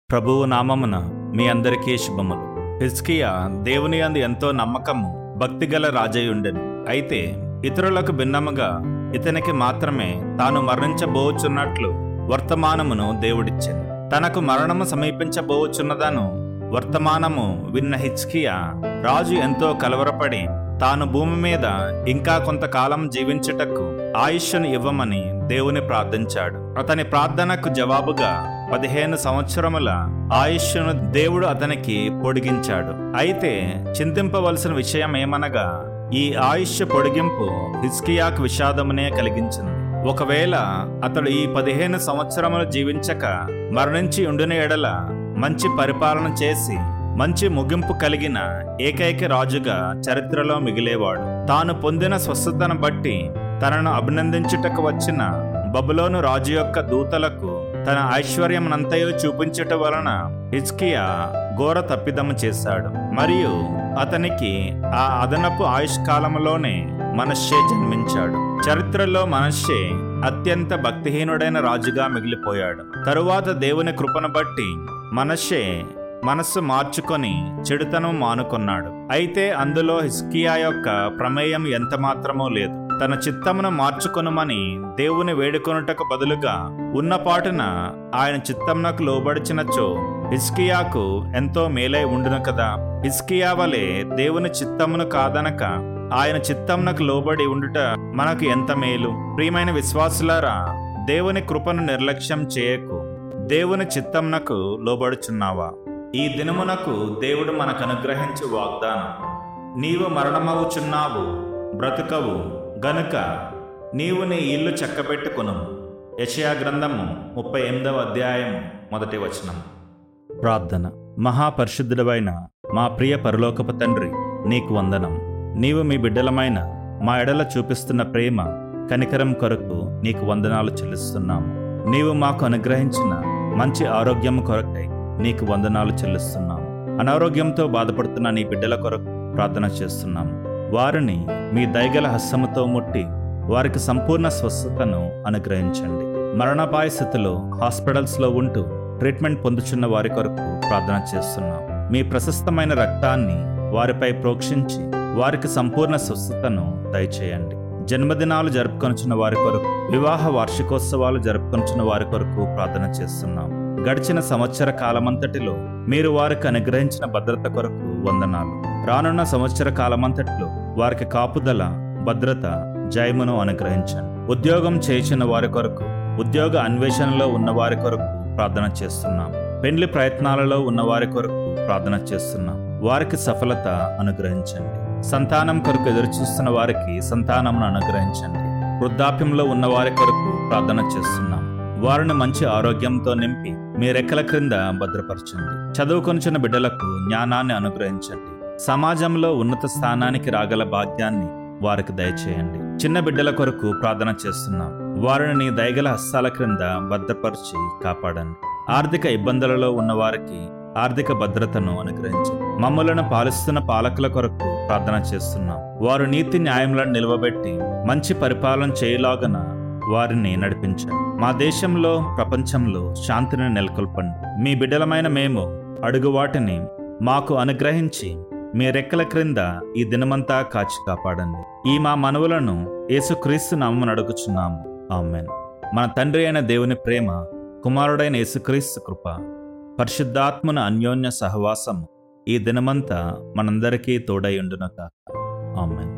ప్రభువు నామమున మీ అందరికీ శుభములు హిజ్కియా దేవుని అందు ఎంతో నమ్మకము భక్తిగల రాజయుండెను అయితే ఇతరులకు భిన్నముగా ఇతనికి మాత్రమే తాను మరణించబోచున్నట్లు వర్తమానమును దేవుడిచ్చెను తనకు మరణము సమీపించబోచున్నదను వర్తమానము విన్న హిజ్కియా రాజు ఎంతో కలవరపడి తాను భూమి మీద ఇంకా కొంతకాలం జీవించుటకు ఆయుష్ను ఇవ్వమని దేవుని ప్రార్థించాడు అతని ప్రార్థనకు జవాబుగా పదిహేను సంవత్సరముల ఆయుష్ను దేవుడు అతనికి పొడిగించాడు అయితే చింతింపవలసిన విషయం ఏమనగా ఈ ఆయుష్ పొడిగింపు హిస్కియాకు విషాదమునే కలిగించింది ఒకవేళ అతడు ఈ పదిహేను సంవత్సరములు జీవించక మరణించి ఉండిన ఎడల మంచి పరిపాలన చేసి మంచి ముగింపు కలిగిన ఏకైక రాజుగా చరిత్రలో మిగిలేవాడు తాను పొందిన స్వస్థతను బట్టి తనను అభినందించుటకు వచ్చిన బబులోను రాజు యొక్క దూతలకు తన ఐశ్వర్యమునంతయో చూపించుట వలన హిజ్కియా ఘోర తప్పిదము చేశాడు మరియు అతనికి ఆ అదనపు ఆయుష్కాలంలోనే మనశ్శే జన్మించాడు చరిత్రలో మనశ్శే అత్యంత భక్తిహీనుడైన రాజుగా మిగిలిపోయాడు తరువాత దేవుని కృపను బట్టి మనశ్శే మనస్సు మార్చుకొని చెడుతనం మానుకున్నాడు అయితే అందులో హిస్కియా యొక్క ప్రమేయం ఎంత మాత్రమూ లేదు తన చిత్తమును మార్చుకొనుమని దేవుని వేడుకొనుటకు బదులుగా ఉన్నపాటున ఆయన చిత్తమునకు లోబడిచినచో హిస్కియాకు ఎంతో మేలై ఉండును కదా హిస్కియా వలె దేవుని చిత్తమును కాదనక ఆయన చిత్తమునకు లోబడి ఉండుట మనకు ఎంత మేలు ప్రియమైన విశ్వాసులారా దేవుని కృపను నిర్లక్ష్యం చేయకు దేవుని చిత్తమునకు లోబడుచున్నావా ఈ దినమునకు దేవుడు మనకు అనుగ్రహించు వాగ్దానం నీవు మరణమవుచున్నావు బ్రతుకవు గనుక నీవు నీ ఇల్లు చక్కబెట్టుకును యషయా గ్రంథము ముప్పై ఎనిమిదవ అధ్యాయం మొదటి వచనం ప్రార్థన మహాపరిశుద్ధుడవైన మా ప్రియ పరలోకపు తండ్రి నీకు వందనం నీవు మీ బిడ్డలమైన మా ఎడల చూపిస్తున్న ప్రేమ కనికరం కొరకు నీకు వందనాలు చెల్లిస్తున్నాము నీవు మాకు అనుగ్రహించిన మంచి ఆరోగ్యం కొరకై నీకు వందనాలు చెల్లిస్తున్నాము అనారోగ్యంతో బాధపడుతున్న నీ బిడ్డల కొరకు ప్రార్థన చేస్తున్నాము వారిని మీ దయగల హస్తముతో ముట్టి వారికి సంపూర్ణ స్వస్థతను అనుగ్రహించండి మరణపాయ స్థితిలో హాస్పిటల్స్లో ఉంటూ ట్రీట్మెంట్ పొందుచున్న వారి కొరకు ప్రార్థన చేస్తున్నాం మీ ప్రశస్తమైన రక్తాన్ని వారిపై ప్రోక్షించి వారికి సంపూర్ణ స్వస్థతను దయచేయండి జన్మదినాలు జరుపుకొనుచున్న వారి కొరకు వివాహ వార్షికోత్సవాలు జరుపుకొనుచున్న వారి కొరకు ప్రార్థన చేస్తున్నాం గడిచిన సంవత్సర కాలమంతటిలో మీరు వారికి అనుగ్రహించిన భద్రత కొరకు వందనాలు రానున్న సంవత్సర కాలమంతటిలో వారికి కాపుదల భద్రత జయమును అనుగ్రహించండి ఉద్యోగం చేయించిన వారి కొరకు ఉద్యోగ అన్వేషణలో ఉన్న వారి కొరకు ప్రార్థన చేస్తున్నాం పెండ్లి ప్రయత్నాలలో ఉన్న వారి కొరకు ప్రార్థన చేస్తున్నాం వారికి సఫలత అనుగ్రహించండి సంతానం కొరకు ఎదురుచూస్తున్న వారికి సంతానమును అనుగ్రహించండి వృద్ధాప్యంలో ఉన్న వారి కొరకు ప్రార్థన చేస్తున్నాం వారిని మంచి ఆరోగ్యంతో నింపి మీ రెక్కల క్రింద భద్రపరచండి చదువుకొనిచిన బిడ్డలకు జ్ఞానాన్ని అనుగ్రహించండి సమాజంలో ఉన్నత స్థానానికి రాగల భాగ్యాన్ని వారికి దయచేయండి చిన్న బిడ్డల కొరకు ప్రార్థన చేస్తున్నాం వారిని నీ దయగల హస్తాల క్రింద భద్రపరిచి కాపాడండి ఆర్థిక ఇబ్బందులలో ఉన్న వారికి ఆర్థిక భద్రతను అనుగ్రహించండి మమ్మలను పాలిస్తున్న పాలకుల కొరకు ప్రార్థన చేస్తున్నాం వారు నీతి న్యాయములను నిలవబెట్టి మంచి పరిపాలన చేయలాగన వారిని నడిపించండి మా దేశంలో ప్రపంచంలో శాంతిని నెలకొల్పండి మీ బిడ్డలమైన మేము అడుగు వాటిని మాకు అనుగ్రహించి మీ రెక్కల క్రింద ఈ దినమంతా కాచి కాపాడండి ఈ మా మనవులను యేసుక్రీస్తు నామమున అడుగుచున్నాము ఆమెన్ మన తండ్రి అయిన దేవుని ప్రేమ కుమారుడైన యేసుక్రీస్తు కృప పరిశుద్ధాత్మన అన్యోన్య సహవాసము ఈ దినమంతా మనందరికీ తోడై ఉండునక ఆమెన్